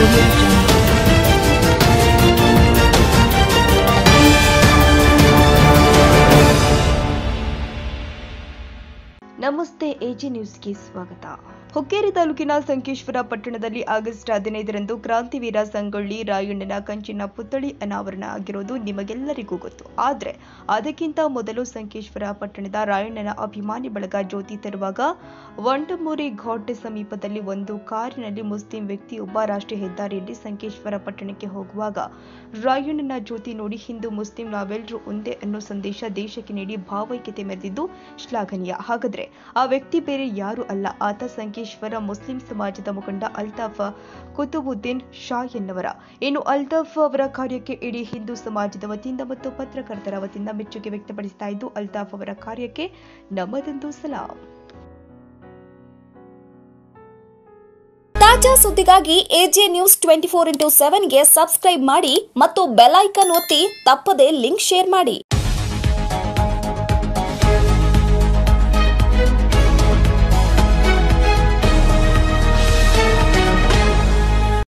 audio jungle. ನಮಸ್ತೆ AG ನ್ಯೂಸ್ಗೆ ಸ್ವಾಗತ ಹುಕ್ಕೇರಿ ತಾಲೂಕಿನ ಸಂಕೇಶ್ವರ ಪಟ್ಟಣದಲ್ಲಿ ಆಗಸ್ಟ್ ಹದಿನೈದರಂದು ಕ್ರಾಂತಿವೀರ ಸಂಗೊಳ್ಳಿ ರಾಯಣ್ಣನ ಕಂಚಿನ ಪುತ್ಥಳಿ ಅನಾವರಣ ಆಗಿರೋದು ನಿಮಗೆಲ್ಲರಿಗೂ ಗೊತ್ತು ಆದರೆ ಅದಕ್ಕಿಂತ ಮೊದಲು ಸಂಕೇಶ್ವರ ಪಟ್ಟಣದ ರಾಯಣ್ಣನ ಅಭಿಮಾನಿ ಬಳಗ ಜ್ಯೋತಿ ತರುವಾಗ ವಂಡಮೂರಿ ಘಾಟ್ ಸಮೀಪದಲ್ಲಿ ಒಂದು ಕಾರಿನಲ್ಲಿ ಮುಸ್ಲಿಂ ವ್ಯಕ್ತಿಯೊಬ್ಬ ರಾಷ್ಟ್ರೀಯ ಹೆದ್ದಾರಿಯಲ್ಲಿ ಸಂಕೇಶ್ವರ ಪಟ್ಟಣಕ್ಕೆ ಹೋಗುವಾಗ ರಾಯಣ್ಣನ ಜ್ಯೋತಿ ನೋಡಿ ಹಿಂದೂ ಮುಸ್ಲಿಂ ನಾವೆಲ್ಲರೂ ಒಂದೇ ಅನ್ನೋ ಸಂದೇಶ ದೇಶಕ್ಕೆ ನೀಡಿ ಭಾವೈಕ್ಯತೆ ಮೆರೆದಿದ್ದು ಶ್ಲಾಘನೀಯ ಹಾಗಾದ್ರೆ ಆ ವ್ಯಕ್ತಿ ಬೇರೆ ಯಾರು ಅಲ್ಲ ಆತ ಸಂಕೇಶ್ವರ ಮುಸ್ಲಿಂ ಸಮಾಜದ ಮುಖಂಡ ಅಲ್ತಾಫ್ ಕುತುಬುದ್ದೀನ್ ಶಾ ಎನ್ನವರ ಇನ್ನು ಅಲ್ತಾಫ್ ಅವರ ಕಾರ್ಯಕ್ಕೆ ಇಡೀ ಹಿಂದೂ ಸಮಾಜದ ವತಿಯಿಂದ ಮತ್ತು ಪತ್ರಕರ್ತರ ವತಿಯಿಂದ ಮೆಚ್ಚುಗೆ ವ್ಯಕ್ತಪಡಿಸ್ತಾ ಇದ್ದು ಅಲ್ತಾಫ್ ಅವರ ಕಾರ್ಯಕ್ಕೆ ನಮ್ಮದೊಂದು ಸಲಾಂ ತಾಜಾ ಸುದ್ದಿಗಾಗಿ A J news twenty four into ಸೆವೆನ್ಗೆ ಸಬ್ಸ್ಕ್ರೈಬ್ ಮಾಡಿ ಮತ್ತು ಬೆಲ್ ಐಕನ್ ಒತ್ತಿ ತಪ್ಪದೇ ಲಿಂಕ್ ಶೇರ್ ಮಾಡಿ